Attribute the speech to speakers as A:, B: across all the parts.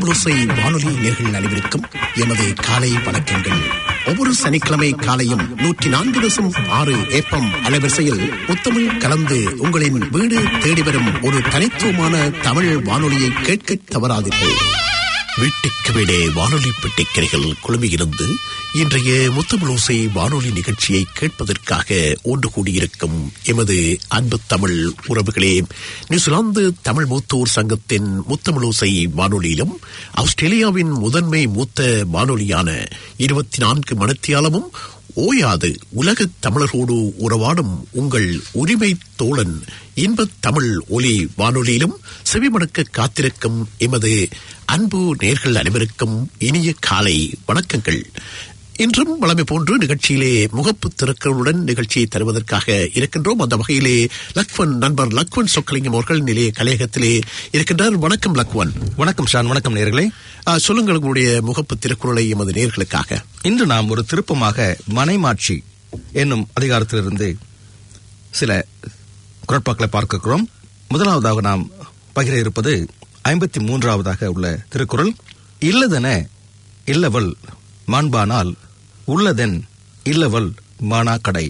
A: முத்தமிழோசை வானொலி நேர்கள் அனைவருக்கும் எமது காலை வணக்கங்கள் ஒவ்வொரு சனிக்கிழமை காலையும் நூற்றி நான்கு தசம் ஆறு ஏப்பம் அலைவரிசையில் முத்தமிழ் கலந்து உங்களின் வீடு தேடி வரும் ஒரு தனித்துவமான தமிழ் வானொலியை கேட்க தவறாதீர்கள் வீட்டுக்கு வீடே வானொலி பெட்டிக்கரைகள் குழுமியிருந்து இன்றைய முத்தமிழோசை வானொலி நிகழ்ச்சியை கேட்பதற்காக ஒன்று கூடியிருக்கும் எமது அன்பு தமிழ் உறவுகளே நியூசிலாந்து தமிழ் மூத்தோர் சங்கத்தின் முத்தமிழோசை வானொலியிலும் ஆஸ்திரேலியாவின் முதன்மை மூத்த வானொலியான இருபத்தி நான்கு மணத்தியாலமும் ஓயாது உலகத் தமிழரோடு உறவாடும் உங்கள் உரிமை தோழன் இன்பத் தமிழ் ஒலி வானொலியிலும் செவிமடுக்க காத்திருக்கும் எமது அன்பு நேர்கள் அனைவருக்கும் இனிய காலை வணக்கங்கள் இன்றும் வளமை போன்று நிகழ்ச்சியிலே முகப்பு திறக்களுடன் நிகழ்ச்சியை தருவதற்காக இருக்கின்றோம் அந்த வகையிலே லக்வன் நண்பர் லக்வன் சொக்கலிங்கம் அவர்கள் நிலைய கலையகத்திலே இருக்கின்றார் வணக்கம் லக்வன்
B: வணக்கம் ஷான் வணக்கம் நேர்களே
A: ஆ, சொல்லுங்கள் உங்களுடைய முகப்பு திருக்குறளை எமது நேர்களுக்காக
B: இன்று நாம் ஒரு திருப்பமாக மனைமாட்சி என்னும் அதிகாரத்திலிருந்து சில குரட்பாக்களை பார்க்கிறோம் முதலாவதாக நாம் பகிர இருப்பது ஐம்பத்தி மூன்றாவதாக உள்ள திருக்குறள் இல்லதென இல்லவள் மாண்பானால் உள்ளதென் இல்லவள் மானா கடை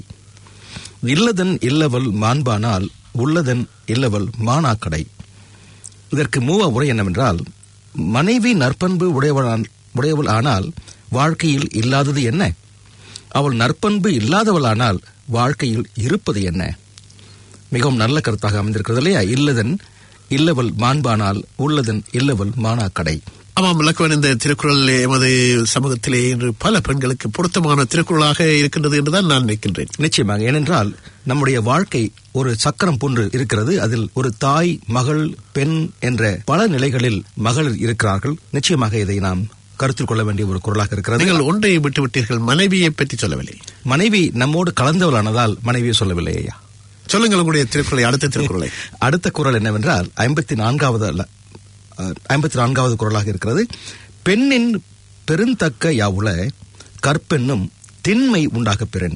B: இல்லதன் இல்லவள் மாண்பானால் உள்ளதன் இல்லவள் மானா கடை இதற்கு மூவ உரை என்னவென்றால் மனைவி நற்பண்பு உடையவளான் உடையவள் ஆனால் வாழ்க்கையில் இல்லாதது என்ன அவள் நற்பண்பு இல்லாதவளானால் வாழ்க்கையில் இருப்பது என்ன மிகவும் நல்ல கருத்தாக அமைந்திருக்கிறது இல்லையா இல்லதன் இல்லவள் மாண்பானால் உள்ளதன் இல்லவள் மானா கடை
A: ஆமாம் லக்வன் இந்த திருக்குறள் எமது சமூகத்திலே இன்று பல பெண்களுக்கு பொருத்தமான திருக்குறளாக இருக்கின்றது என்றுதான் நான் நினைக்கின்றேன்
B: நிச்சயமாக ஏனென்றால் நம்முடைய வாழ்க்கை ஒரு சக்கரம் போன்று இருக்கிறது அதில் ஒரு தாய் மகள் பெண் என்ற பல நிலைகளில் மகளிர் இருக்கிறார்கள் நிச்சயமாக இதை நாம் கருத்தில் கொள்ள வேண்டிய ஒரு குரலாக இருக்கிறது
A: நீங்கள் ஒன்றை விட்டு விட்டீர்கள் மனைவியை பற்றி சொல்லவில்லை
B: மனைவி நம்மோடு கலந்தவளானதால் மனைவியை சொல்லவில்லை ஐயா
A: சொல்லுங்கள் உங்களுடைய திருக்குறளை அடுத்த திருக்குறளை
B: அடுத்த குரல் என்னவென்றால் ஐம்பத்தி நான்காவது அல்ல ஐம்பத்தி நான்காவது குரலாக இருக்கிறது பெண்ணின் பெருந்தக்க யாவுல கற்பெண்ணும் திண்மை உண்டாக பெறன்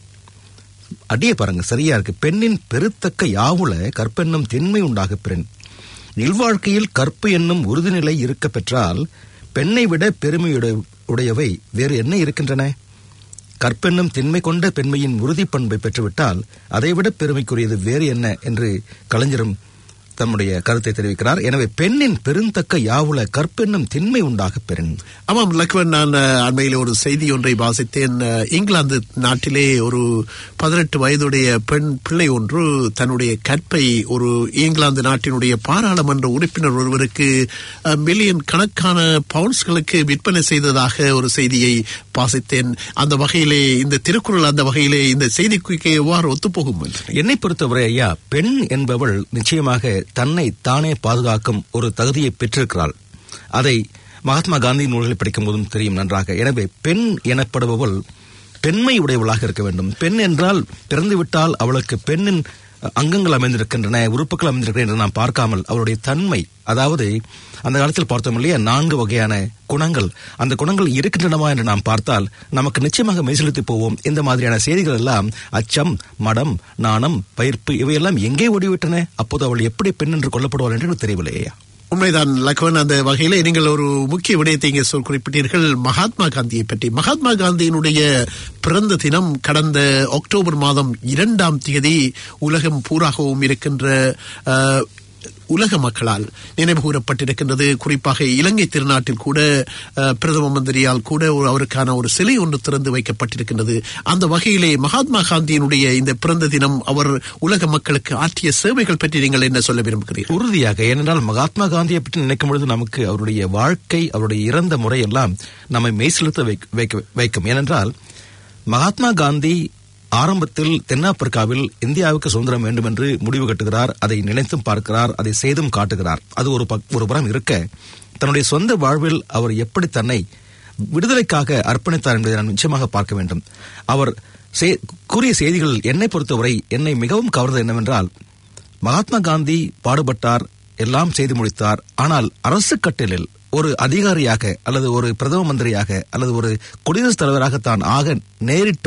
B: அடியே பாருங்க சரியா இருக்கு பெண்ணின் பெருத்தக்க யாவுல கற்பெண்ணும் திண்மை உண்டாக பெறன் இல்வாழ்க்கையில் கற்பு என்னும் உறுதிநிலை இருக்க பெற்றால் பெண்ணை விட பெருமையுடைய உடையவை வேறு என்ன இருக்கின்றன கற்பெண்ணும் திண்மை கொண்ட பெண்மையின் உறுதிப்பண்பை பெற்றுவிட்டால் அதைவிட பெருமைக்குரியது வேறு என்ன என்று கலைஞரும் தம்முடைய கருத்தை தெரிவிக்கிறார் எனவே பெண்ணின் பெருந்தக்க யாவுல கற்பெண்ணும் திண்மை உண்டாக பெறும்
A: ஆமாம் லக்வன் நான் அஹ், அண்மையில் ஒரு செய்தி ஒன்றை வாசித்தேன் அஹ், இங்கிலாந்து நாட்டிலே ஒரு பதினெட்டு வயதுடைய பெண் பிள்ளை ஒன்று தன்னுடைய கற்பை ஒரு இங்கிலாந்து நாட்டினுடைய பாராளுமன்ற உறுப்பினர் ஒருவருக்கு அஹ், மில்லியன் கணக்கான பவுண்ட்ஸ்களுக்கு விற்பனை செய்ததாக ஒரு செய்தியை வாசித்தேன் அந்த வகையிலே இந்த திருக்குறள் அந்த வகையிலே இந்த செய்திக்கு எவ்வாறு ஒத்துப்போகும் என்று
B: என்னை பொறுத்தவரை ஐயா பெண் என்பவள் நிச்சயமாக தன்னை தானே பாதுகாக்கும் ஒரு தகுதியை பெற்றிருக்கிறாள் அதை மகாத்மா காந்தி நூல்களை படிக்கும் போதும் தெரியும் நன்றாக எனவே பெண் எனப்படுபவள் பெண்மை உடையவளாக இருக்க வேண்டும் பெண் என்றால் பிறந்துவிட்டால் அவளுக்கு பெண்ணின் அங்கங்கள் அமைந்திருக்கின்றன உறுப்புகள் அமைந்திருக்கின்றன என்று நாம் பார்க்காமல் அவளுடைய தன்மை அதாவது அந்த காலத்தில் பார்த்தோம் இல்லையா நான்கு வகையான குணங்கள் அந்த குணங்கள் இருக்கின்றனவா என்று நாம் பார்த்தால் நமக்கு நிச்சயமாக மெய்செலுத்தி போவோம் இந்த மாதிரியான செய்திகள் எல்லாம் அச்சம் மடம் நாணம் பயிர்ப்பு இவையெல்லாம் எங்கே ஓடிவிட்டன அப்போது அவள் எப்படி பெண் என்று கொல்லப்படுவாள் என்று எனக்கு தெரியவில்லையா
A: உண்மைதான் லக்வன் அந்த வகையிலே நீங்கள் ஒரு முக்கிய விடயத்தை இங்கே சொல் குறிப்பிட்டீர்கள் மகாத்மா காந்தியை பற்றி மகாத்மா காந்தியினுடைய பிறந்த தினம் கடந்த அக்டோபர் மாதம் இரண்டாம் தேதி உலகம் பூராகவும் இருக்கின்ற அஹ், உலக மக்களால் நினைவு கூறப்பட்டிருக்கின்றது குறிப்பாக இலங்கை திருநாட்டில் கூட அஹ், பிரதம மந்திரியால் கூட ஒரு அவருக்கான ஒரு சிலை ஒன்று திறந்து வைக்கப்பட்டிருக்கின்றது அந்த வகையிலே மகாத்மா காந்தியினுடைய இந்த பிறந்த தினம் அவர் உலக மக்களுக்கு ஆற்றிய சேவைகள் பற்றி நீங்கள் என்ன சொல்ல விரும்புகிறீர்கள்
B: உறுதியாக ஏனென்றால் மகாத்மா காந்தியை பற்றி நினைக்கும் பொழுது நமக்கு அவருடைய வாழ்க்கை அவருடைய இறந்த முறையெல்லாம் நம்மை மெய்செலுத்த வைக்க- வைக்க- வைக்கும் ஏனென்றால் மகாத்மா காந்தி ஆரம்பத்தில் தென்னாப்பிரிக்காவில் இந்தியாவுக்கு சுதந்திரம் வேண்டும் என்று முடிவு கட்டுகிறார் அதை நினைத்தும் பார்க்கிறார் அதை செய்தும் காட்டுகிறார் அது ஒரு பக்- ஒரு புறம் இருக்க தன்னுடைய சொந்த வாழ்வில் அவர் எப்படி தன்னை விடுதலைக்காக அர்ப்பணித்தார் என்பதை நான் நிச்சயமாக பார்க்க வேண்டும் அவர் செய்- கூறிய செய்திகள் என்னை பொறுத்தவரை என்னை மிகவும் கவர்ந்தது என்னவென்றால் மகாத்மா காந்தி பாடுபட்டார் எல்லாம் செய்து முடித்தார் ஆனால் அரசு கட்டிலில் ஒரு அதிகாரியாக அல்லது ஒரு பிரதம மந்திரியாக அல்லது ஒரு குடியரசுத் தலைவராக தான் ஆக நேரிட்டும்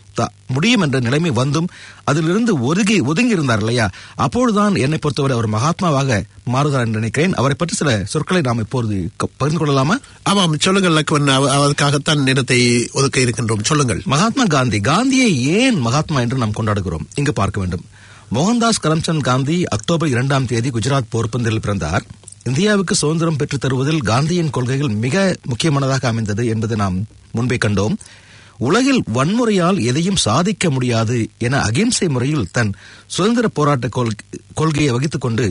B: த- முடியும் என்ற நிலைமை வந்தும் அதிலிருந்து ஒதுங்கி ஒதுங்கி இருந்தார் இல்லையா அப்பொழுதுதான் என்னை பொறுத்தவரை அவர் மகாத்மாவாக மாறுகிறார் என்று நினைக்கிறேன் அவரை பற்றி சில சொற்களை நாம் இப்பொழுது க- பகிர்ந்து கொள்ளலாமா
A: ஆமாம் சொல்லுங்கள் லக்வன் அவ- அதற்காகத்தான் நேரத்தை ஒதுக்க இருக்கின்றோம் சொல்லுங்கள்
B: மகாத்மா காந்தி காந்தியை ஏன் மகாத்மா என்று நாம் கொண்டாடுகிறோம் இங்கு பார்க்க வேண்டும் மோகன்தாஸ் கரம்சந்த் காந்தி அக்டோபர் இரண்டாம் தேதி குஜராத் போர்பந்தரில் பிறந்தார் இந்தியாவுக்கு சுதந்திரம் பெற்றுத் தருவதில் காந்தியின் கொள்கைகள் மிக முக்கியமானதாக அமைந்தது என்பது நாம் முன்பே கண்டோம் உலகில் வன்முறையால் எதையும் சாதிக்க முடியாது என அகிம்சை முறையில் தன் சுதந்திர போராட்ட கொள்- கொள்கையை வகித்துக் கொண்டு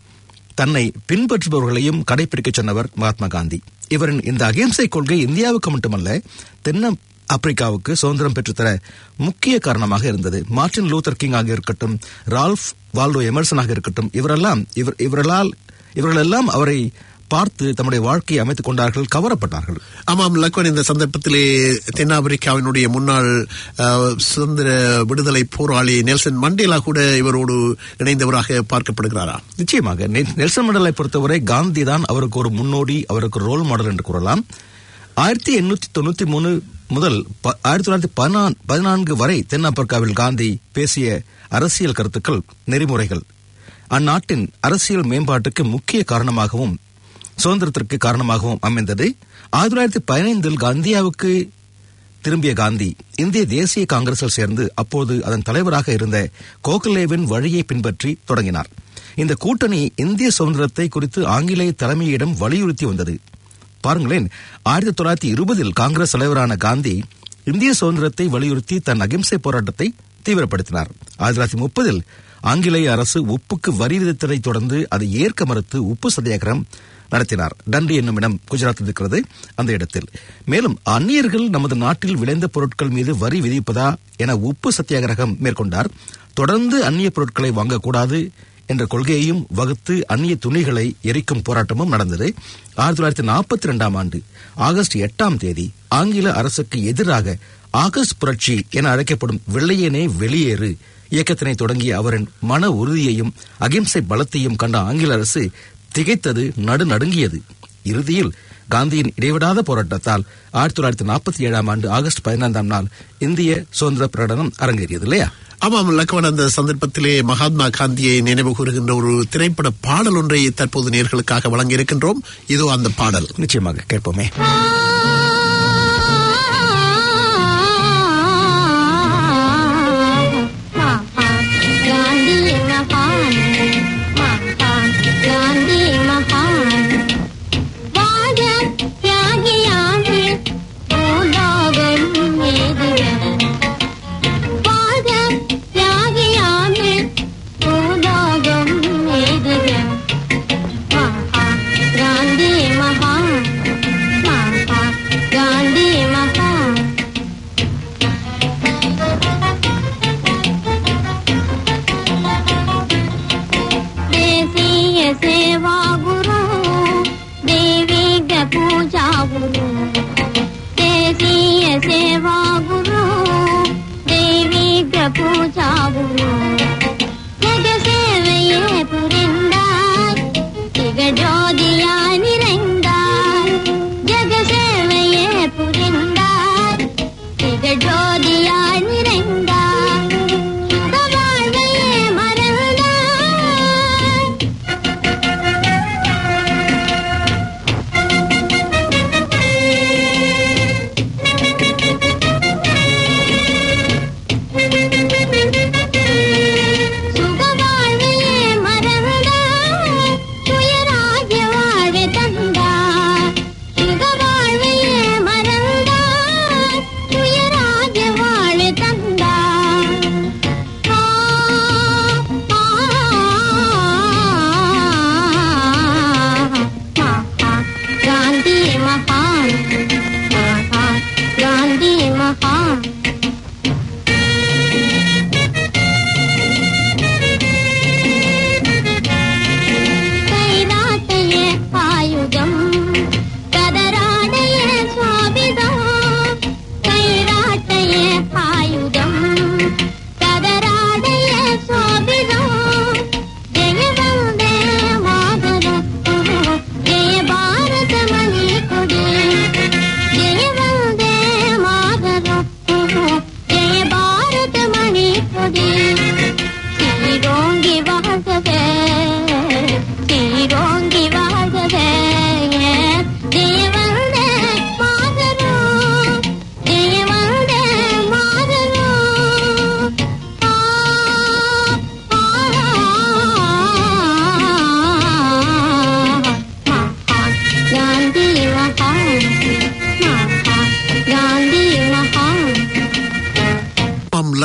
B: தன்னை பின்பற்றுபவர்களையும் கடைபிடிக்கச் சொன்னவர் மகாத்மா காந்தி இவரின் இந்த அகிம்சை கொள்கை இந்தியாவுக்கு மட்டுமல்ல தென்ன ஆப்பிரிக்காவுக்கு சுதந்திரம் பெற்றுத்தர முக்கிய காரணமாக இருந்தது மார்ட்டின் லூத்தர் கிங் ஆக இருக்கட்டும் ரால்ஃப் வால்டோ எமர்சனாக இருக்கட்டும் இவரெல்லாம் இவர் இவர்களால் இவர்களெல்லாம் அவரை பார்த்து தம்முடைய வாழ்க்கையை அமைத்துக் கொண்டார்கள் கவரப்பட்டார்கள்
A: ஆமாம் லக்வன் இந்த சந்தர்ப்பத்திலே தென்னாப்பிரிக்காவினுடைய முன்னாள் அஹ், சுதந்திர விடுதலை போராளி நெல்சன் மண்டேலா கூட இவரோடு இணைந்தவராக பார்க்கப்படுகிறாரா
B: நிச்சயமாக நெ- நெல்சன் மண்டலை பொறுத்தவரை காந்தி தான் அவருக்கு ஒரு முன்னோடி அவருக்கு ரோல் மாடல் என்று கூறலாம் ஆயிரத்தி எண்ணூத்தி தொண்ணூத்தி மூணு முதல் ப- ஆயிரத்தி தொள்ளாயிரத்தி பதினா- பதினான்கு வரை தென்னாப்பிரிக்காவில் காந்தி பேசிய அரசியல் கருத்துக்கள் நெறிமுறைகள் அந்நாட்டின் அரசியல் மேம்பாட்டுக்கு முக்கிய காரணமாகவும் சுதந்திரத்திற்கு காரணமாகவும் அமைந்தது ஆயிரத்தி தொள்ளாயிரத்தி பதினைந்தில் காந்தியாவுக்கு திரும்பிய காந்தி இந்திய தேசிய காங்கிரஸில் சேர்ந்து அப்போது அதன் தலைவராக இருந்த கோகலேவின் வழியை பின்பற்றி தொடங்கினார் இந்த கூட்டணி இந்திய சுதந்திரத்தை குறித்து ஆங்கிலேய தலைமையிடம் வலியுறுத்தி வந்தது பாருங்களேன் ஆயிரத்தி தொள்ளாயிரத்தி இருபதில் காங்கிரஸ் தலைவரான காந்தி இந்திய சுதந்திரத்தை வலியுறுத்தி தன் அகிம்சை போராட்டத்தை தீவிரப்படுத்தினார் ஆயிரத்தி தொள்ளாயிரத்தி முப்பதில் ஆங்கிலேய அரசு உப்புக்கு வரி விதித்ததைத் தொடர்ந்து அதை ஏற்க மறுத்து உப்பு சத்தியாகிரகம் நடத்தினார் டண்டி என்னும் இடம் குஜராத்தில் இருக்கிறது அந்த இடத்தில் மேலும் அந்நியர்கள் நமது நாட்டில் விளைந்த பொருட்கள் மீது வரி விதிப்பதா என உப்பு சத்தியாகிரகம் மேற்கொண்டார் தொடர்ந்து அந்நிய பொருட்களை வாங்கக்கூடாது என்ற கொள்கையையும் வகுத்து அந்நிய துணிகளை எரிக்கும் போராட்டமும் நடந்தது ஆயிரத்தி தொள்ளாயிரத்தி நாற்பத்தி ரெண்டாம் ஆண்டு ஆகஸ்ட் எட்டாம் தேதி ஆங்கில அரசுக்கு எதிராக ஆகஸ்ட் புரட்சி என அழைக்கப்படும் வெள்ளையனே வெளியேறு இயக்கத்தினை தொடங்கிய அவரின் மன உறுதியையும் அகிம்சை பலத்தையும் கண்ட ஆங்கில அரசு திகைத்தது நடுநடுங்கியது இறுதியில் காந்தியின் இடைவிடாத போராட்டத்தால் ஆயிரத்தி தொள்ளாயிரத்தி நாற்பத்தி ஏழாம் ஆண்டு ஆகஸ்ட் பதினைந்தாம் நாள் இந்திய சுதந்திர பிரகடனம் அரங்கேறியது இல்லையா
A: ஆமாம் லக்வன் அந்த சந்தர்ப்பத்திலே மகாத்மா காந்தியை நினைவு கூறுகின்ற ஒரு திரைப்பட பாடல் ஒன்றை தற்போது நேர்களுக்காக வழங்கி இருக்கின்றோம் இதோ அந்த பாடல்
B: நிச்சயமாக கேட்போமே
C: गांधी महान महान गांधी महान வாழ தியாகியாகி பூலோகம் ஏதுவன் வாழ தியாகியாகி பூலோகம் ஏதுவன் மகா காந்தி மகான் மகா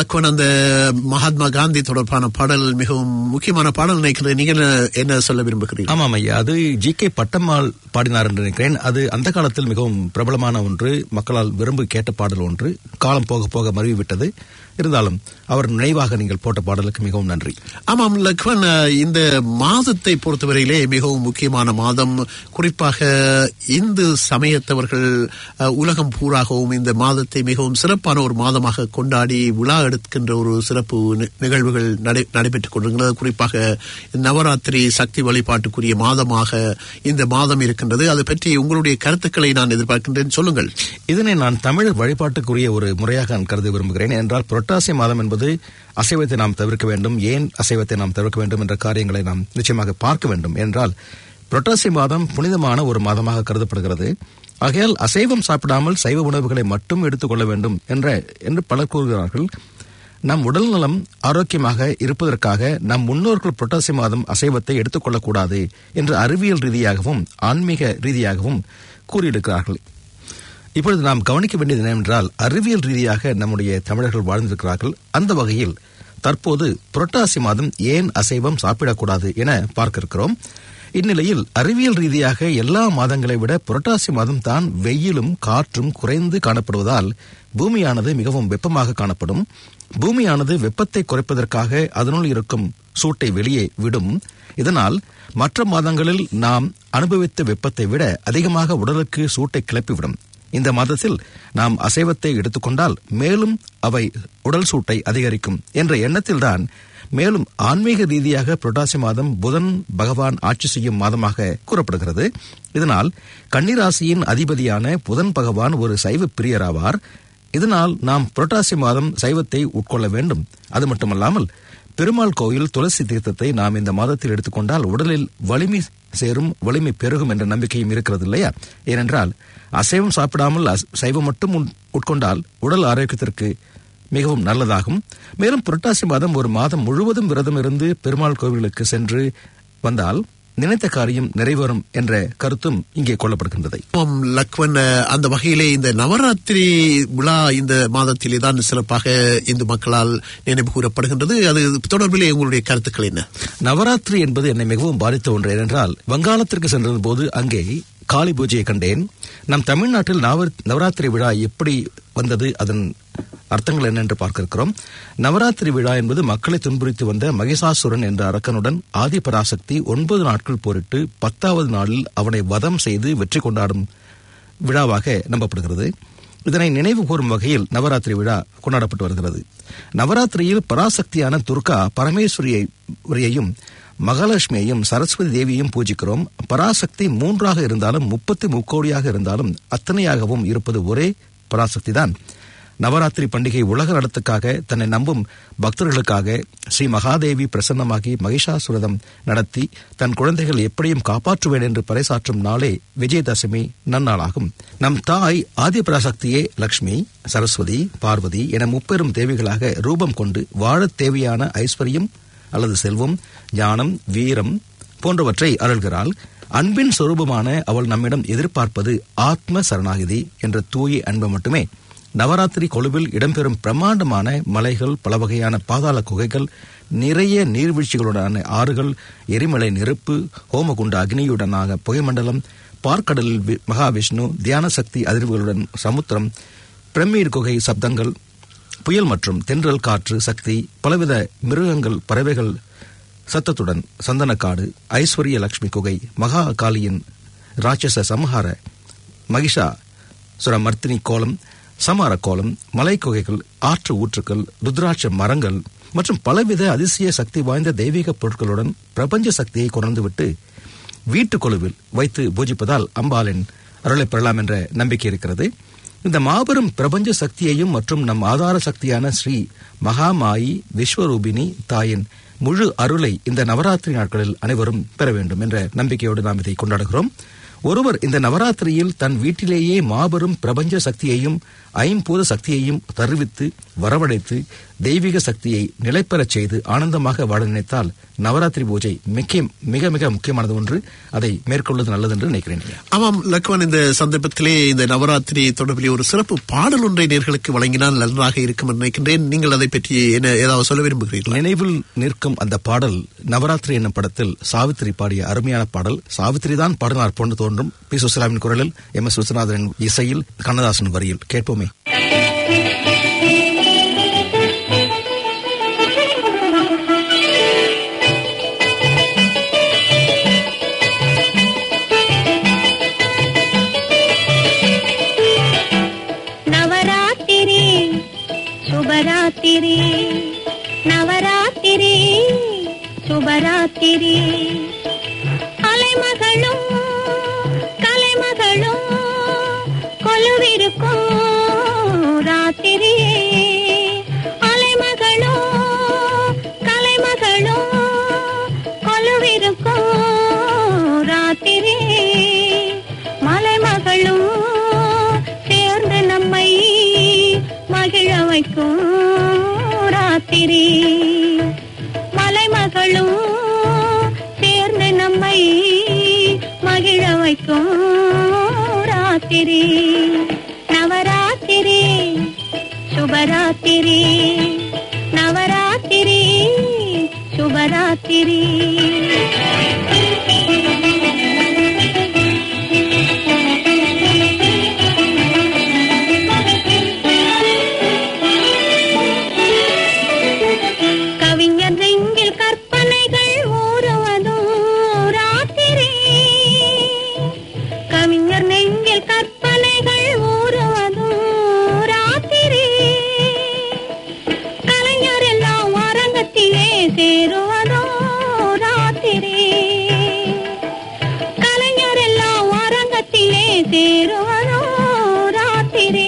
A: லக்வன் அந்த மகாத்மா காந்தி தொடர்பான பாடல் மிகவும் முக்கியமான பாடல் நினைக்கிறேன் நீங்க என்ன- என்ன சொல்ல விரும்புகிறீர்கள்
B: ஆமாம் ஐயா அது ஜி கே பட்டம்மாள் பாடினார் என்று நினைக்கிறேன் அது அந்த காலத்தில் மிகவும் பிரபலமான ஒன்று மக்களால் விரும்பி கேட்ட பாடல் ஒன்று காலம் போக போக மருவி விட்டது இருந்தாலும் அவர் நினைவாக நீங்கள் போட்ட பாடலுக்கு மிகவும் நன்றி
A: ஆமாம் லக்வன் அஹ், இந்த மாதத்தை பொறுத்தவரையிலே மிகவும் முக்கியமான மாதம் குறிப்பாக இந்து சமயத்தவர்கள் அஹ், உலகம் பூராகவும் இந்த மாதத்தை மிகவும் சிறப்பான ஒரு மாதமாக கொண்டாடி விழா எடுக்கின்ற ஒரு சிறப்பு நி- நிகழ்வுகள் நடை- நடைபெற்றுக் கொண்டிருக்கிறது குறிப்பாக நவராத்திரி சக்தி வழிபாட்டுக்குரிய மாதமாக இந்த மாதம் இருக்கின்றது அது பற்றி உங்களுடைய கருத்துக்களை நான் எதிர்பார்க்கின்றேன் சொல்லுங்கள்
B: இதனை நான் தமிழர் வழிபாட்டுக்குரிய ஒரு முறையாக நான் கருத விரும்புகிறேன் என்றால் புரட்டாசி மாதம் என்பது அசைவத்தை நாம் தவிர்க்க வேண்டும் ஏன் அசைவத்தை நாம் தவிர்க்க வேண்டும் என்ற காரியங்களை நாம் நிச்சயமாக பார்க்க வேண்டும் என்றால் புரட்டாசி மாதம் புனிதமான ஒரு மாதமாக கருதப்படுகிறது ஆகையால் அசைவம் சாப்பிடாமல் சைவ உணவுகளை மட்டும் எடுத்துக்கொள்ள வேண்டும் என்ற என்று பலர் கூறுகிறார்கள் நம் உடல் நலம் ஆரோக்கியமாக இருப்பதற்காக நம் முன்னோர்கள் புரட்டாசி மாதம் அசைவத்தை எடுத்துக்கொள்ளக்கூடாது என்று அறிவியல் ரீதியாகவும் ஆன்மீக ரீதியாகவும் கூறியிருக்கிறார்கள் இப்பொழுது நாம் கவனிக்க வேண்டியது என்னவென்றால் அறிவியல் ரீதியாக நம்முடைய தமிழர்கள் வாழ்ந்திருக்கிறார்கள் அந்த வகையில் தற்போது புரட்டாசி மாதம் ஏன் அசைவம் சாப்பிடக்கூடாது என பார்க்க இருக்கிறோம் இந்நிலையில் அறிவியல் ரீதியாக எல்லா மாதங்களை விட புரட்டாசி மாதம் தான் வெயிலும் காற்றும் குறைந்து காணப்படுவதால் பூமியானது மிகவும் வெப்பமாக காணப்படும் பூமியானது வெப்பத்தை குறைப்பதற்காக அதனுள் இருக்கும் சூட்டை வெளியே விடும் இதனால் மற்ற மாதங்களில் நாம் அனுபவித்த வெப்பத்தை விட அதிகமாக உடலுக்கு சூட்டை கிளப்பிவிடும் இந்த மாதத்தில் நாம் அசைவத்தை எடுத்துக்கொண்டால் மேலும் அவை உடல் சூட்டை அதிகரிக்கும் என்ற எண்ணத்தில்தான் மேலும் ஆன்மீக ரீதியாக புரட்டாசி மாதம் புதன் பகவான் ஆட்சி செய்யும் மாதமாக கூறப்படுகிறது இதனால் கன்னிராசியின் அதிபதியான புதன் பகவான் ஒரு சைவ பிரியராவார் இதனால் நாம் புரட்டாசி மாதம் சைவத்தை உட்கொள்ள வேண்டும் அது மட்டுமல்லாமல் பெருமாள் கோயில் துளசி தீர்த்தத்தை நாம் இந்த மாதத்தில் எடுத்துக்கொண்டால் உடலில் வலிமை சேரும் வலிமை பெருகும் என்ற நம்பிக்கையும் இருக்கிறது இல்லையா ஏனென்றால் அசைவம் சாப்பிடாமல் அஸ்- சைவம் மட்டும் உண்- உட்கொண்டால் உடல் ஆரோக்கியத்திற்கு மிகவும் நல்லதாகும் மேலும் புரட்டாசி மாதம் ஒரு மாதம் முழுவதும் விரதம் இருந்து பெருமாள் கோவிலுக்கு சென்று வந்தால் நினைத்த காரியம் நிறைவேறும் என்ற கருத்தும் இங்கே கொள்ளப்படுகின்றது
A: ஆமாம், லக்வன் அஹ், அந்த வகையிலே இந்த நவராத்திரி விழா இந்த மாதத்திலே தான் சிறப்பாக இந்து மக்களால் நினைவு கூறப்படுகின்றது அது தொடர்பிலே உங்களுடைய கருத்துக்கள் என்ன
B: நவராத்திரி என்பது என்னை மிகவும் பாதித்த ஒன்று ஏனென்றால் வங்காளத்திற்கு சென்றது போது அங்கே காளி பூஜையை கண்டேன் நம் தமிழ்நாட்டில் நவ- நவராத்திரி விழா எப்படி வந்தது அதன் அர்த்தங்கள் என்ன என்று பார்க்க இருக்கிறோம் நவராத்திரி விழா என்பது மக்களை துன்புறுத்தி வந்த மகிஷாசுரன் என்ற அரக்கனுடன் ஆதி பராசக்தி ஒன்பது நாட்கள் போரிட்டு பத்தாவது நாளில் அவனை வதம் செய்து வெற்றி கொண்டாடும் விழாவாக நம்பப்படுகிறது இதனை நினைவு கூறும் வகையில் நவராத்திரி விழா கொண்டாடப்பட்டு வருகிறது நவராத்திரியில் பராசக்தியான துர்கா பரமேஸ்வரியையும் மகாலட்சுமியையும் சரஸ்வதி தேவியையும் பூஜிக்கிறோம் பராசக்தி மூன்றாக இருந்தாலும் முப்பத்தி முக்கோடியாக இருந்தாலும் அத்தனையாகவும் இருப்பது ஒரே பராசக்தி தான் நவராத்திரி பண்டிகை உலக நலத்துக்காக தன்னை நம்பும் பக்தர்களுக்காக ஸ்ரீ மகாதேவி பிரசன்னமாகி மகிஷாசுரதம் நடத்தி தன் குழந்தைகள் எப்படியும் காப்பாற்றுவேன் என்று பறைசாற்றும் நாளே விஜயதசமி நன்னாளாகும் நம் தாய் ஆதிபராசக்தியே லக்ஷ்மி சரஸ்வதி பார்வதி என முப்பெரும் தேவிகளாக ரூபம் கொண்டு வாழத் தேவையான ஐஸ்வர்யம் அல்லது செல்வம் ஞானம் வீரம் போன்றவற்றை அருள்கிறாள் அன்பின் சொரூபமான அவள் நம்மிடம் எதிர்பார்ப்பது ஆத்ம சரணாகிதி என்ற தூய அன்பு மட்டுமே நவராத்திரி கொழுவில் இடம்பெறும் பிரம்மாண்டமான மலைகள் பல வகையான பாதாள குகைகள் நிறைய நீர்வீழ்ச்சிகளுடனான ஆறுகள் எரிமலை நெருப்பு ஹோமகுண்ட அக்னியுடனான புகைமண்டலம் பார்க்கடலில் வி- மகாவிஷ்ணு தியான சக்தி அதிர்வுகளுடன் சமுத்திரம் பிரம்மீர் குகை சப்தங்கள் புயல் மற்றும் தென்றல் காற்று சக்தி பலவித மிருகங்கள் பறவைகள் சத்தத்துடன் சந்தனக்காடு ஐஸ்வர்ய லட்சுமி குகை மகா காளியின் ராட்சச சம்ஹார மகிஷா சுரமர்த்தினி கோலம் சமார கோலம் மலைக்குகைகள் ஆற்று ஊற்றுக்கள் ருத்ராட்ச மரங்கள் மற்றும் பலவித அதிசய சக்தி வாய்ந்த தெய்வீக பொருட்களுடன் பிரபஞ்ச சக்தியை கொணர்ந்துவிட்டு வீட்டு கொலுவில் வைத்து பூஜிப்பதால் அம்பாளின் அருளை பெறலாம் என்ற நம்பிக்கை இருக்கிறது இந்த மாபெரும் பிரபஞ்ச சக்தியையும் மற்றும் நம் ஆதார சக்தியான ஸ்ரீ மகாமாயி விஸ்வரூபிணி தாயின் முழு அருளை இந்த நவராத்திரி நாட்களில் அனைவரும் பெற வேண்டும் என்ற நம்பிக்கையோடு நாம் இதை கொண்டாடுகிறோம் ஒருவர் இந்த நவராத்திரியில் தன் வீட்டிலேயே மாபெரும் பிரபஞ்ச சக்தியையும் ஐம்பூத சக்தியையும் தருவித்து வரவழைத்து தெய்வீக சக்தியை நிலைப்பெறச் செய்து ஆனந்தமாக வாழ நினைத்தால் நவராத்திரி பூஜை மிக மிக மிக முக்கியமானது ஒன்று அதை மேற்கொள்வது நல்லது என்று நினைக்கிறேன்
A: ஆமாம் லக்வன் இந்த சந்தர்ப்பத்திலே இந்த நவராத்திரி தொடர்பிலே ஒரு சிறப்பு பாடல் ஒன்றை நேர்களுக்கு வழங்கினால் நன்றாக இருக்கும் என்று நினைக்கின்றேன் நீங்கள் அதை பற்றி என்ன ஏதாவது சொல்ல விரும்புகிறீர்களா
B: நினைவில் நிற்கும் அந்த பாடல் நவராத்திரி என்னும் படத்தில் சாவித்திரி பாடிய அருமையான பாடல் சாவித்திரி தான் பாடினார் போன்று தோன்றும் பி சுசலாமின் குரலில் எம் எஸ் விஸ்வநாதனின் இசையில் கண்ணதாசன் வரியில் கேட்போமே
C: நவராத்திரி சுபராத்திரி நவராத்திரி சுபராத்திரி அலைமகளும் கலைமகளும் கொலுவிருக்கும் ராத்திரியே அலைமகளும் கலைமகளும் கொலுவிருக்கும் ராத்திரியே மலைமகளும் சேர்ந்து நம்மை மகிழ வைக்கும் ராத்திரி மலைமகளும் சேர்ந்து நம்மை மகிழ வைக்கும் ராத்திரி நவராத்திரி சுபராத்திரி நவராத்திரி சுபராத்திரி கவிஞர் நெஞ்சில் கற்பனைகள் ஊறுவதும் ராத்திரி கவிஞர் நெஞ்சில் கற்பனைகள் ஊறுவதும் ராத்திரி கலைஞர் எல்லாம் அரங்கத்திலே சேருவதோ ராத்திரி கலைஞர் எல்லாம் அரங்கத்திலே சேருவதோ ராத்திரி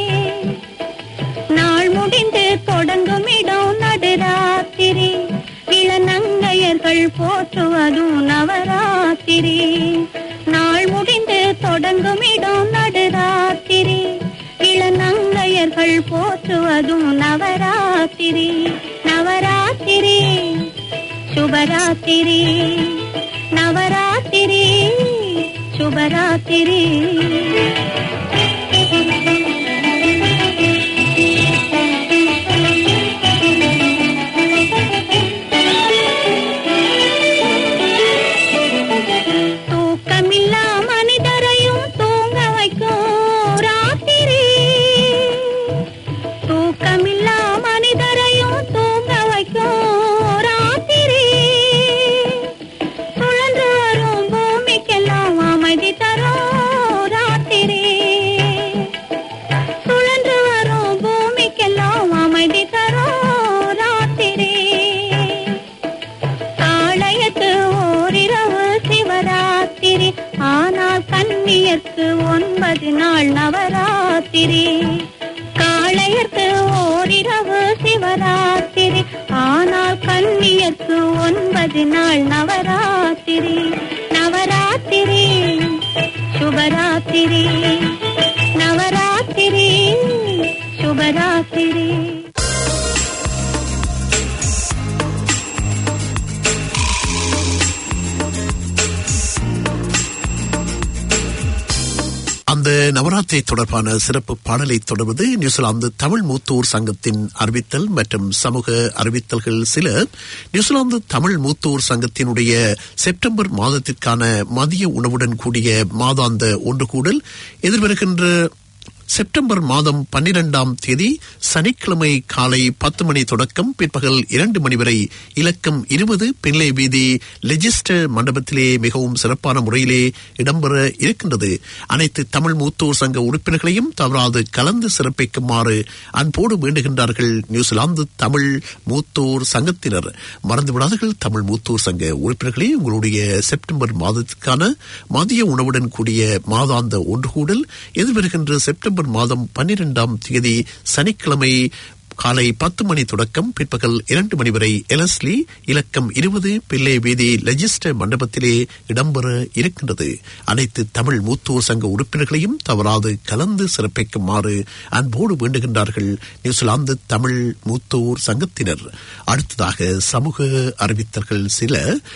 C: நாள் முடிந்து தொடங்கும் இடம் நடுராத்திரி இளநங்கையர்கள் போற்றுவதும் நவராத்திரி நாள் முடிந்து தொடங்கும் இடம் நடுராத்திரி இளநங்கையர்கள் போற்றுவதும் நவராத்திரி நவராத்திரி சுபராத்திரி நவராத்திரி சுபராத்திரி தூக்கமில்லா மனிதரையும் தூங்க வைக்கும் ராத்திரி தூக்கமில்லா மனிதரையும் தூங்க வைக்கும் ராத்திரி சுழன்று வரும் பூமிக்கெல்லாம் அமைதி தரும் ராத்திரி சுழன்று வரும் பூமிக்கெல்லாம் அமைதி தரும் ராத்திரி காளையத்து ஓரிரவு சிவராத்திரி ஆனால் கன்னியர்க்கு ஒன்பது நாள் நவராத்திரி காளையர்க்கு ஓரிரவு சிவராத்திரி ஆனால் கன்னியர்க்கு ஒன்பது நாள் நவராத்திரி நவராத்திரி சுபராத்திரி நவராத்திரி சுபராத்திரி
A: அந்த நவராத்திரி தொடர்பான சிறப்பு பாடலை தொடர்வது நியூசிலாந்து தமிழ் மூத்தோர் சங்கத்தின் அறிவித்தல் மற்றும் சமூக அறிவித்தல்கள் சில நியூசிலாந்து தமிழ் மூத்தோர் சங்கத்தினுடைய செப்டம்பர் மாதத்திற்கான மதிய உணவுடன் கூடிய மாதாந்த ஒன்று கூடல் எதிர்வருகின்ற செப்டம்பர் மாதம் பன்னிரெண்டாம் தேதி சனிக்கிழமை காலை பத்து மணி தொடக்கம் பிற்பகல் இரண்டு மணி வரை இலக்கம் இருபது பின்லே வீதி லெஜிஸ்டர் மண்டபத்திலே மிகவும் சிறப்பான முறையிலே இடம்பெற இருக்கின்றது அனைத்து தமிழ் மூத்தோர் சங்க உறுப்பினர்களையும் தவறாது கலந்து சிறப்பிக்குமாறு அன்போடு வேண்டுகின்றார்கள் நியூசிலாந்து தமிழ் மூத்தோர் சங்கத்தினர் மறந்துவிடாதீர்கள் தமிழ் மூத்தோர் சங்க உறுப்பினர்களே உங்களுடைய செப்டம்பர் மாதத்திற்கான மதிய உணவுடன் கூடிய மாதாந்த ஒன்று கூடல் எதிர்வருகின்ற செப்டம்பர் மாதம் பன்னிரெண்டாம் தேதி சனிக்கிழமை காலை பத்து மணி தொடக்கம் பிற்பகல் இரண்டு மணி வரை எலஸ்லி இலக்கம் இருபது பிள்ளை வீதி லெஜிஸ்டர் மண்டபத்திலே இடம்பெற இருக்கின்றது அனைத்து தமிழ் மூத்தோர் சங்க உறுப்பினர்களையும் தவறாது கலந்து சிறப்பிக்குமாறு அன்போடு வேண்டுகின்றார்கள் நியூசிலாந்து தமிழ் மூத்தோர் சங்கத்தினர் அடுத்ததாக சமூக அறிவித்தல்கள் சில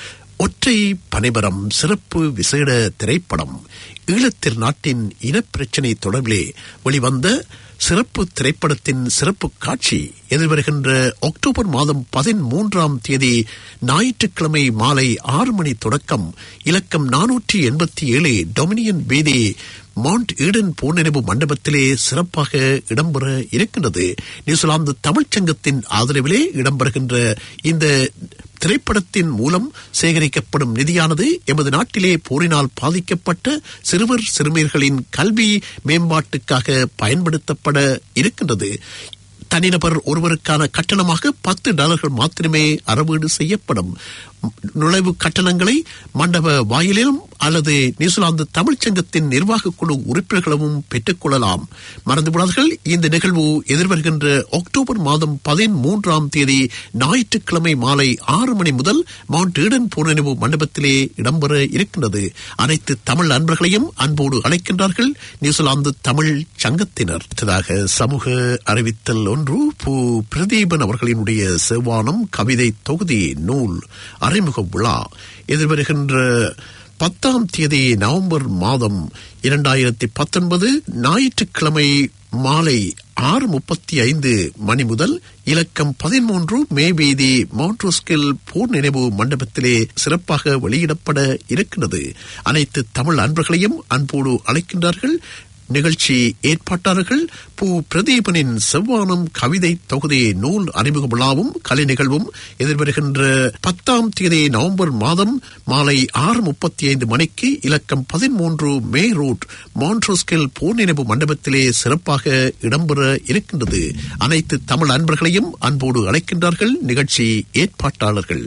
A: ஒற்றை பனைமரம் சிறப்பு விசேட திரைப்படம் ஈழத்திர் நாட்டின் இனப்பிரச்சினை தொடர்பிலே வெளிவந்த சிறப்பு திரைப்படத்தின் சிறப்பு காட்சி எதிர்வருகின்ற அக்டோபர் மாதம் பதிமூன்றாம் தேதி ஞாயிற்றுக்கிழமை மாலை ஆறு மணி தொடக்கம் இலக்கம் நானூற்றி எண்பத்தி ஏழு டொமினியன் வீதி மவுண்ட் ஈடன் போர்நினைவு மண்டபத்திலே சிறப்பாக இடம்பெற இருக்கின்றது நியூசிலாந்து தமிழ்ச்சங்கத்தின் ஆதரவிலே இடம்பெறுகின்ற இந்த திரைப்படத்தின் மூலம் சேகரிக்கப்படும் நிதியானது எமது நாட்டிலே போரினால் பாதிக்கப்பட்ட சிறுவர் சிறுமியர்களின் கல்வி மேம்பாட்டுக்காக பயன்படுத்தப்பட இருக்கின்றது தனிநபர் ஒருவருக்கான கட்டணமாக பத்து டாலர்கள் மாத்திரமே அறவீடு செய்யப்படும் நுழைவு கட்டணங்களை மண்டப வாயிலிலும் அல்லது நியூசிலாந்து தமிழ்ச்சங்கத்தின் நிர்வாக குழு உறுப்பினர்களும் பெற்றுக்கொள்ளலாம் மறந்துவிடாதீர்கள் இந்த நிகழ்வு எதிர்வருகின்ற அக்டோபர் மாதம் பதிமூன்றாம் தேதி ஞாயிற்றுக்கிழமை மாலை ஆறு மணி முதல் மவுண்ட் ஈடன் பூர்ணிவு மண்டபத்திலே இடம்பெற இருக்கின்றது அனைத்து தமிழ் அன்பர்களையும் அன்போடு அழைக்கின்றார்கள் நியூசிலாந்து தமிழ் சங்கத்தினர் அடுத்ததாக சமூக அறிவித்தல் ஒன்று பூ பிரதீபன் அவர்களினுடைய செவ்வானம் கவிதை தொகுதி நூல் அறிமுக விழா எதிர்வருகின்ற பத்தாம் தேதி நவம்பர் மாதம் இரண்டாயிரத்தி பத்தொன்பது ஞாயிற்றுக்கிழமை மாலை ஆறு முப்பத்தி ஐந்து மணி முதல் இலக்கம் பதிமூன்று மே வீதி மவுண்ட்ரோஸ்கில் போர் நினைவு மண்டபத்திலே சிறப்பாக வெளியிடப்பட இருக்கிறது அனைத்து தமிழ் அன்பர்களையும் அன்போடு அழைக்கின்றார்கள் நிகழ்ச்சி ஏற்பாட்டாளர்கள் பூ பிரதீபனின் செவ்வானம் கவிதை தொகுதி நூல் அறிமுக விழாவும் கலை நிகழ்வும் எதிர்வருகின்ற பத்தாம் தேதி நவம்பர் மாதம் மாலை ஆறு முப்பத்தி ஐந்து மணிக்கு இலக்கம் பதிமூன்று மே ரோட் மான்ட்ரோஸ்கில் போர் நினைவு மண்டபத்திலே சிறப்பாக இடம்பெற இருக்கின்றது அனைத்து தமிழ் அன்பர்களையும் அன்போடு அழைக்கின்றார்கள் நிகழ்ச்சி ஏற்பாட்டாளர்கள்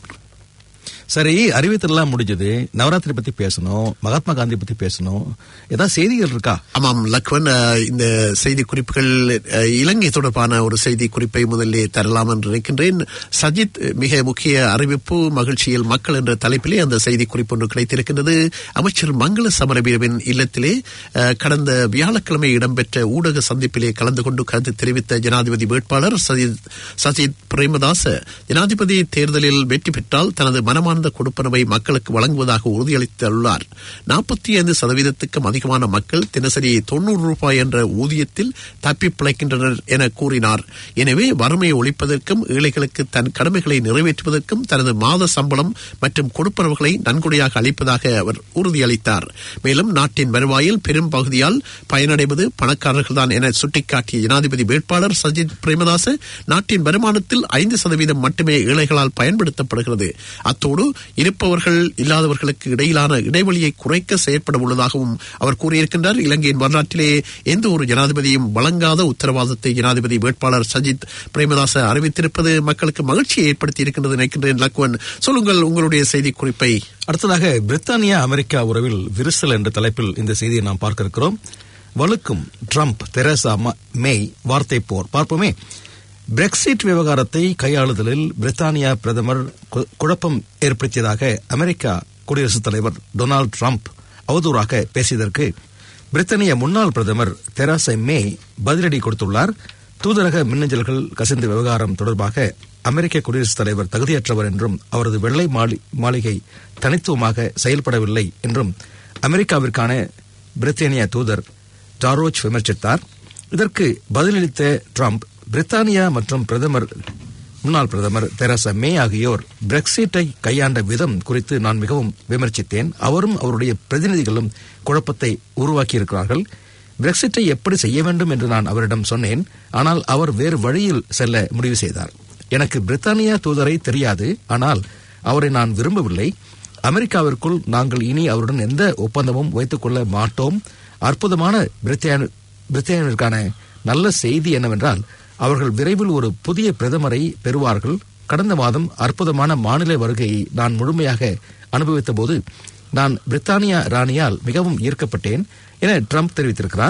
B: சரி அறிவித்தெல்லாம் முடிஞ்சது நவராத்திரி பத்தி பேசணும் மகாத்மா காந்தி பத்தி பேசணும் ஏதாவது செய்திகள் இருக்கா
A: ஆமாம் லக்வன் அஹ், இந்த செய்தி குறிப்புகள் அஹ், இலங்கை தொடர்பான ஒரு செய்தி குறிப்பை முதலிலே தரலாம் என்று நினைக்கின்றேன் சஜித் மிக முக்கிய அறிவிப்பு மகிழ்ச்சியில் மக்கள் என்ற தலைப்பிலே அந்த செய்தி குறிப்பு ஒன்று கிடைத்திருக்கின்றது அமைச்சர் மங்கள சமரவீரவின் இல்லத்திலே அஹ், கடந்த வியாழக்கிழமை இடம்பெற்ற ஊடக சந்திப்பிலே கலந்து கொண்டு கருத்து தெரிவித்த ஜனாதிபதி வேட்பாளர் சஜித் சஜித் பிரேமதாச ஜனாதிபதி தேர்தலில் வெற்றி பெற்றால் தனது மனமார்ந்த கொடுப்பனவை மக்களுக்கு வழங்குவதாக உறுதியளித்துள்ளார் நாற்பத்தி ஐந்து சதவீதத்துக்கும் அதிகமான மக்கள் தினசரி தொண்ணூறு ரூபாய் என்ற ஊதியத்தில் தப்பி பிழைக்கின்றனர் என கூறினார் எனவே வறுமையை ஒழிப்பதற்கும் ஏழைகளுக்கு தன் கடமைகளை நிறைவேற்றுவதற்கும் தனது மாத சம்பளம் மற்றும் கொடுப்பனவுகளை நன்கொடையாக அளிப்பதாக அவர் உறுதியளித்தார் மேலும் நாட்டின் வருவாயில் பெரும் பகுதியால் பயனடைவது பணக்காரர்கள்தான் என சுட்டிக்காட்டிய ஜனாதிபதி வேட்பாளர் சஜித் பிரேமதாச நாட்டின் வருமானத்தில் ஐந்து சதவீதம் மட்டுமே ஏழைகளால் பயன்படுத்தப்படுகிறது அத்தோடு இருப்பவர்கள் இல்லாதவர்களுக்கு இடையிலான இடைவெளியை குறைக்க செயற்பட உள்ளதாகவும் அவர் கூறியிருக்கின்றார் இலங்கையின் வரலாற்றிலே எந்த ஒரு ஜனாதிபதியும் வழங்காத உத்தரவாதத்தை ஜனாதிபதி வேட்பாளர் சஜித் பிரேமதாச அறிவித்திருப்பது மக்களுக்கு மகிழ்ச்சியை ஏற்படுத்தி இருக்கின்றது நினைக்கின்றேன் லக்வன் சொல்லுங்கள் உங்களுடைய செய்தி குறிப்பை
B: அடுத்ததாக பிரித்தானியா அமெரிக்கா உறவில் விரிசல் என்ற தலைப்பில் இந்த செய்தியை நாம் பார்க்க இருக்கிறோம் வலுக்கும் ட்ரம்ப் தெரசா ம- மேய் வார்த்தை போர் பார்ப்போமே பிரெக்சிட் விவகாரத்தை கையாளுதலில் பிரித்தானியா பிரதமர் கு- குழப்பம் ஏற்படுத்தியதாக அமெரிக்கா குடியரசுத் தலைவர் டொனால்டு ட்ரம்ப் அவதூறாக பேசியதற்கு பிரித்தானிய முன்னாள் பிரதமர் தெரசா மே பதிலடி கொடுத்துள்ளார் தூதரக மின்னஞ்சல்கள் கசிந்த விவகாரம் தொடர்பாக அமெரிக்க குடியரசுத் தலைவர் தகுதியற்றவர் என்றும் அவரது வெள்ளை மாளி- மாளிகை தனித்துவமாக செயல்படவில்லை என்றும் அமெரிக்காவிற்கான பிரித்தானிய தூதர் ஜாரோச் விமர்சித்தார் இதற்கு பதிலளித்த ட்ரம்ப் பிரித்தானியா மற்றும் பிரதமர் முன்னாள் பிரதமர் தெரசா மே ஆகியோர் பிரெக்சிட்டை கையாண்ட விதம் குறித்து நான் மிகவும் விமர்சித்தேன் அவரும் அவருடைய பிரதிநிதிகளும் குழப்பத்தை உருவாக்கியிருக்கிறார்கள் பிரெக்சிட்டை எப்படி செய்ய வேண்டும் என்று நான் அவரிடம் சொன்னேன் ஆனால் அவர் வேறு வழியில் செல்ல முடிவு செய்தார் எனக்கு பிரித்தானியா தூதரை தெரியாது ஆனால் அவரை நான் விரும்பவில்லை அமெரிக்காவிற்குள் நாங்கள் இனி அவருடன் எந்த ஒப்பந்தமும் வைத்துக் கொள்ள மாட்டோம் அற்புதமான பிரித்தானி- பிரித்தானியருக்கான நல்ல செய்தி என்னவென்றால் அவர்கள் விரைவில் ஒரு புதிய பிரதமரை பெறுவார்கள் கடந்த மாதம் அற்புதமான மாநில வருகையை நான் முழுமையாக அனுபவித்த போது நான் பிரித்தானியா ராணியால் மிகவும் ஈர்க்கப்பட்டேன் என ட்ரம்ப் தெரிவித்திருக்கிறார்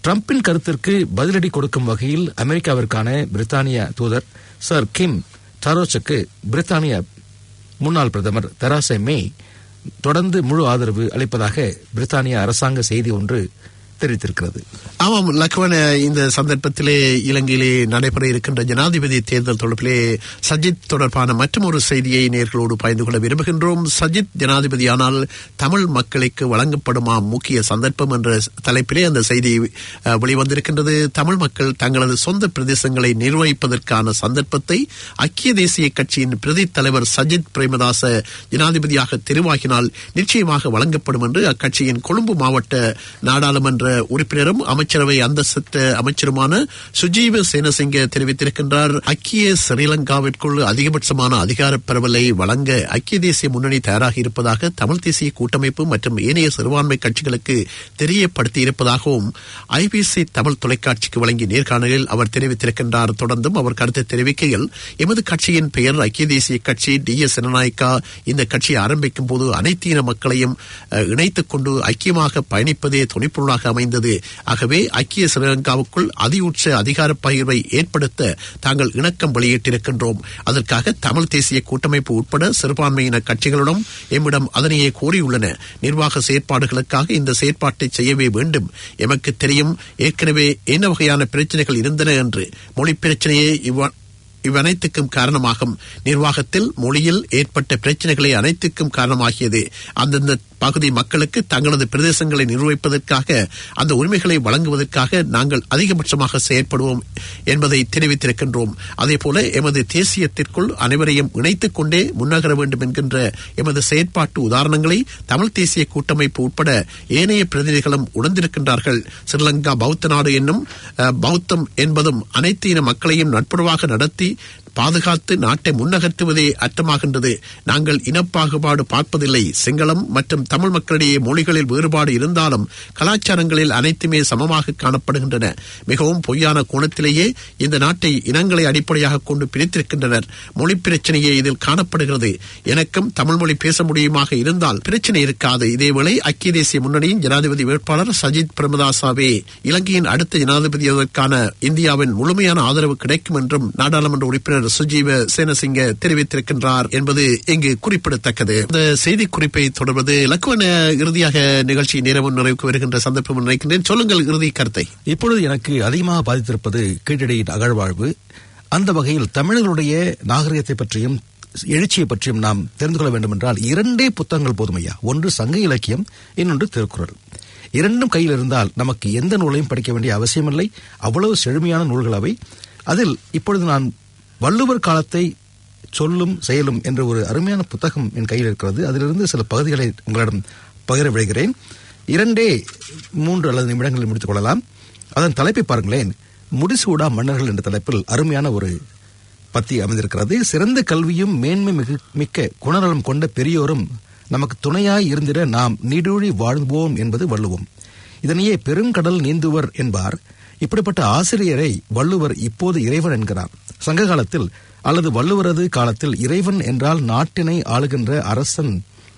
B: ட்ரம்பின் கருத்திற்கு பதிலடி கொடுக்கும் வகையில் அமெரிக்காவிற்கான பிரித்தானிய தூதர் சர் கிம் டரோச்சுக்கு பிரித்தானிய முன்னாள் பிரதமர் தெராசே மே தொடர்ந்து முழு ஆதரவு அளிப்பதாக பிரித்தானிய அரசாங்க செய்தி ஒன்று தெரிவித்திருக்கிறது
A: ஆமாம் லக்வன் இந்த சந்தர்ப்பத்திலே இலங்கையிலே நடைபெற இருக்கின்ற ஜனாதிபதி தேர்தல் தொடர்பிலே சஜித் தொடர்பான மற்றொரு செய்தியை நேர்களோடு பகிர்ந்து கொள்ள விரும்புகின்றோம் சஜித் ஜனாதிபதியானால் தமிழ் மக்களுக்கு வழங்கப்படுமா முக்கிய சந்தர்ப்பம் என்ற தலைப்பிலே அந்த செய்தி அஹ், வெளிவந்திருக்கின்றது தமிழ் மக்கள் தங்களது சொந்த பிரதேசங்களை நிர்வகிப்பதற்கான சந்தர்ப்பத்தை ஐக்கிய தேசிய கட்சியின் பிரதி தலைவர் சஜித் பிரேமதாச ஜனாதிபதியாக தெரிவாகினால் நிச்சயமாக வழங்கப்படும் என்று அக்கட்சியின் கொழும்பு மாவட்ட நாடாளுமன்ற உறுப்பினரும் அமைச்சரவை அந்தஸ்து அமைச்சருமான சுஜீவ சேனசிங்க தெரிவித்திருக்கின்றார் ஐக்கிய ஸ்ரீலங்காவிற்குள் அதிகபட்சமான அதிகார பரவலை வழங்க ஐக்கிய தேசிய முன்னணி தயாராக இருப்பதாக தமிழ் தேசிய கூட்டமைப்பு மற்றும் ஏனைய சிறுபான்மை கட்சிகளுக்கு தெரியப்படுத்தி இருப்பதாகவும் ஐபிசி தமிழ் தொலைக்காட்சிக்கு வழங்கிய நேர்காணலில் அவர் தெரிவித்திருக்கின்றார் தொடர்ந்தும் அவர் கருத்து தெரிவிக்கையில் எமது கட்சியின் பெயர் ஐக்கிய தேசிய கட்சி டி எஸ் ஜனநாயக்கா இந்த கட்சியை ஆரம்பிக்கும் போது அனைத்து இன மக்களையும் அஹ், இணைத்துக் கொண்டு ஐக்கியமாக பயணிப்பதே துணைப்பொருளாக அமைந்தது ஆகவே ஐக்கிய ஸ்ரீலங்காவுக்குள் அதியுச்ச அதிகார பகிர்வை ஏற்படுத்த தாங்கள் இணக்கம் வெளியிட்டிருக்கின்றோம் அதற்காக தமிழ் தேசிய கூட்டமைப்பு உட்பட சிறுபான்மையின கட்சிகளிடம் எம்மிடம் அதனையே கோரியுள்ளன நிர்வாக செயற்பாடுகளுக்காக இந்த செயற்பாட்டை செய்யவே வேண்டும் எமக்கு தெரியும் ஏற்கனவே என்ன வகையான பிரச்சனைகள் இருந்தன என்று மொழி பிரச்சனையே இவ்வ இவ்வனைத்துக்கும் காரணமாகும் நிர்வாகத்தில் மொழியில் ஏற்பட்ட பிரச்சனைகளை அனைத்துக்கும் காரணமாகியது அந்தந்த பகுதி மக்களுக்கு தங்களது பிரதேசங்களை நிர்வகிப்பதற்காக அந்த உரிமைகளை வழங்குவதற்காக நாங்கள் அதிகபட்சமாக செயற்படுவோம் என்பதை தெரிவித்திருக்கின்றோம் அதேபோல எமது தேசியத்திற்குள் அனைவரையும் இணைத்துக் கொண்டே முன்னகர வேண்டும் என்கின்ற எமது செயற்பாட்டு உதாரணங்களை தமிழ் தேசிய கூட்டமைப்பு உட்பட ஏனைய பிரதிநிதிகளும் உணர்ந்திருக்கின்றார்கள் ஸ்ரீலங்கா பௌத்த நாடு என்னும் அஹ், பௌத்தம் என்பதும் அனைத்து இன மக்களையும் நட்புறவாக நடத்தி பாதுகாத்து நாட்டை முன்னகர்த்துவதே அர்த்தமாகின்றது நாங்கள் இனப்பாகுபாடு பார்ப்பதில்லை சிங்களம் மற்றும் தமிழ் மக்களிடையே மொழிகளில் வேறுபாடு இருந்தாலும் கலாச்சாரங்களில் அனைத்துமே சமமாக காணப்படுகின்றன மிகவும் பொய்யான கோணத்திலேயே இந்த நாட்டை இனங்களை அடிப்படையாக கொண்டு பிரித்திருக்கின்றனர் மொழி பிரச்சனையே இதில் காணப்படுகிறது எனக்கும் தமிழ் மொழி பேச முடியுமாக இருந்தால் பிரச்சனை இருக்காது இதேவேளை ஐக்கிய தேசிய முன்னணியின் ஜனாதிபதி வேட்பாளர் சஜித் பிரேமதாசாவே இலங்கையின் அடுத்த ஜனாதிபதியாவதற்கான இந்தியாவின் முழுமையான ஆதரவு கிடைக்கும் என்றும் நாடாளுமன்ற உறுப்பினர் சுஜீவ சேனசிங்க தெரிவித்திருக்கின்றார் என்பது இங்கு குறிப்பிடத்தக்கது இந்த செய்தி குறிப்பை தொடர்வது லக்குவன இறுதியாக நிகழ்ச்சி நேரமும் நிறைவுக்கு வருகின்ற சந்தர்ப்பம் நினைக்கின்றேன் சொல்லுங்கள் இறுதி கருத்தை
B: இப்பொழுது எனக்கு அதிகமாக பாதித்திருப்பது கீழடியின் அகழ்வாழ்வு அந்த வகையில் தமிழர்களுடைய நாகரிகத்தை பற்றியும் எழுச்சியை பற்றியும் நாம் தெரிந்து கொள்ள வேண்டும் என்றால் இரண்டே புத்தகங்கள் போதுமையா ஒன்று சங்க இலக்கியம் இன்னொன்று திருக்குறள் இரண்டும் கையில் இருந்தால் நமக்கு எந்த நூலையும் படிக்க வேண்டிய அவசியமில்லை அவ்வளவு செழுமையான நூல்கள் அவை அதில் இப்பொழுது நான் வள்ளுவர் காலத்தை சொல்லும் செயலும் என்ற ஒரு அருமையான புத்தகம் என் கையில் இருக்கிறது அதிலிருந்து சில பகுதிகளை உங்களிடம் பகிர விடுகிறேன் இரண்டே மூன்று அல்லது நிமிடங்களில் முடித்துக் கொள்ளலாம் அதன் தலைப்பை பாருங்களேன் முடிசூடா மன்னர்கள் என்ற தலைப்பில் அருமையான ஒரு பத்தி அமைந்திருக்கிறது சிறந்த கல்வியும் மேன்மை மிகு மிக்க குணநலம் கொண்ட பெரியோரும் நமக்கு துணையாய் இருந்திட நாம் நீடூழி வாழ்வோம் என்பது வள்ளுவம் இதனையே பெருங்கடல் நீந்துவர் என்பார் இப்படிப்பட்ட ஆசிரியரை வள்ளுவர் இப்போது இறைவன் என்கிறார் சங்க காலத்தில் அல்லது வள்ளுவரது காலத்தில் இறைவன் என்றால் நாட்டினை ஆளுகின்ற அரசன்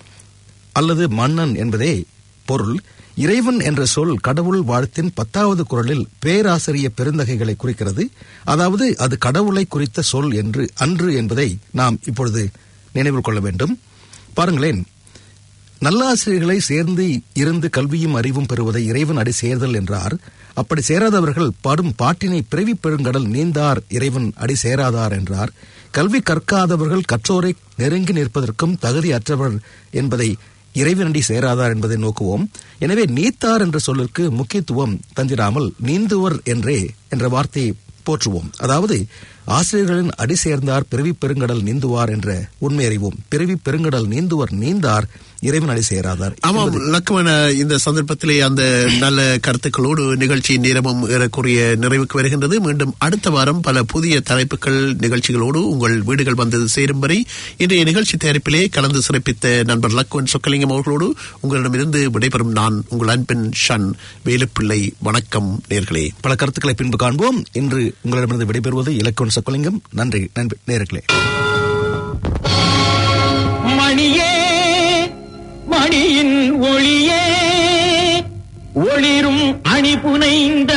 B: அல்லது மன்னன் என்பதே பொருள் இறைவன் என்ற சொல் கடவுள் வாழ்த்தின் பத்தாவது குரலில் பேராசிரிய பெருந்தகைகளை குறிக்கிறது அதாவது அது கடவுளை குறித்த சொல் என்று அன்று என்பதை நாம் இப்பொழுது நினைவில் கொள்ள வேண்டும் பாருங்களேன் நல்லாசிரியர்களை சேர்ந்து இருந்து கல்வியும் அறிவும் பெறுவதை இறைவன் அடி சேர்தல் என்றார் அப்படி சேராதவர்கள் பாடும் பாட்டினை பிறவி பெருங்கடல் நீந்தார் இறைவன் அடி சேராதார் என்றார் கல்வி கற்காதவர்கள் கற்றோரை நெருங்கி நிற்பதற்கும் தகுதி அற்றவர் என்பதை இறைவனடி சேராதார் என்பதை நோக்குவோம் எனவே நீத்தார் என்ற சொல்லிற்கு முக்கியத்துவம் தந்திராமல் நீந்துவர் என்றே என்ற வார்த்தையை போற்றுவோம் அதாவது ஆசிரியர்களின் அடி சேர்ந்தார் பிறவி பெருங்கடல் நீந்துவார் என்ற உண்மை அறிவோம் பிறவி பெருங்கடல் நீந்துவர் நீந்தார் இறைவன் அடி சேராதார்
A: ஆமாம் லக்மண இந்த சந்தர்ப்பத்திலே அந்த நல்ல கருத்துக்களோடு நிகழ்ச்சி நேரமும் ஏறக்குறைய நிறைவுக்கு வருகின்றது மீண்டும் அடுத்த வாரம் பல புதிய தலைப்புகள் நிகழ்ச்சிகளோடு உங்கள் வீடுகள் வந்து சேரும் வரை இன்றைய நிகழ்ச்சி தயாரிப்பிலே கலந்து சிறப்பித்த நண்பர் லக்வன் சொக்கலிங்கம் அவர்களோடு உங்களிடமிருந்து விடைபெறும் நான் உங்கள் அன்பின் ஷன் வேலுப்பிள்ளை வணக்கம் நேர்களே
B: பல கருத்துக்களை பின்பு காண்போம் இன்று உங்களிடமிருந்து விடைபெறுவது இலக்கோன் சொக்கலிங்கம் நன்றி நன்றி நேர்களே
D: மணியே மணியின் ஒளியே ஒளிரும் அணி புனைந்த